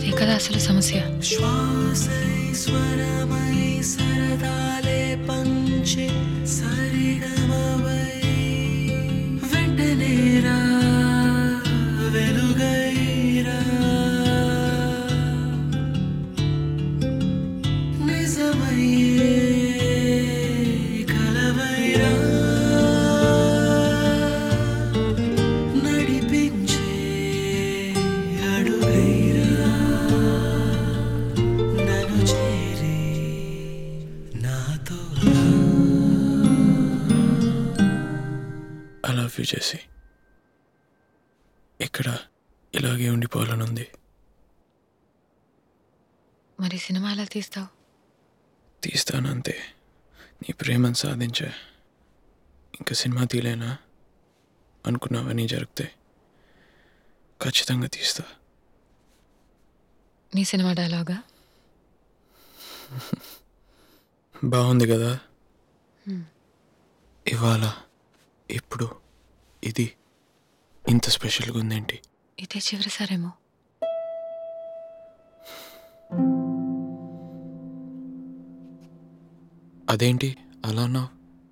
అదే కదా అసలు సమస్య శ్వాసై స్వరమై సరదాలే పంచే సరిగమవై వెంటనేరా వెలుగైరా నిజమయ్యే కలవైరా నడిపించే అడుగైరా నన్ను చేరి నాతో ఐ లవ్ యూ చేసి ఇక్కడ ఇలాగే ఉండిపోవాలనుంది మరి సినిమా ఎలా తీస్తావు తీస్తానంతే నీ ప్రేమను సాధించా ఇంకా సినిమా తీలేనా అనుకున్నావని జరిగితే ఖచ్చితంగా తీస్తా నీ సినిమా డైలాగా బాగుంది కదా ఇవాళ ఇప్పుడు ఇది ఇంత స్పెషల్గా ఉందేంటి ఇదే చివరిసారేమో అదేంటి అలా అన్నావు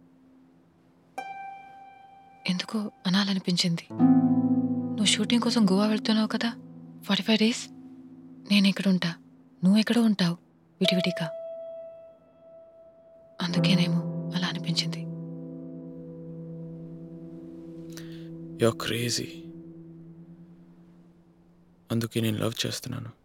ఎందుకో అనాలనిపించింది నువ్వు షూటింగ్ కోసం గోవా వెళ్తున్నావు కదా ఫార్టీ ఫైవ్ డేస్ నేను ఇక్కడ ఉంటా నువ్వు ఎక్కడో ఉంటావు విడివిడిగా అందుకేనేమో అలా అనిపించింది యో క్రేజీ అందుకే నేను లవ్ చేస్తున్నాను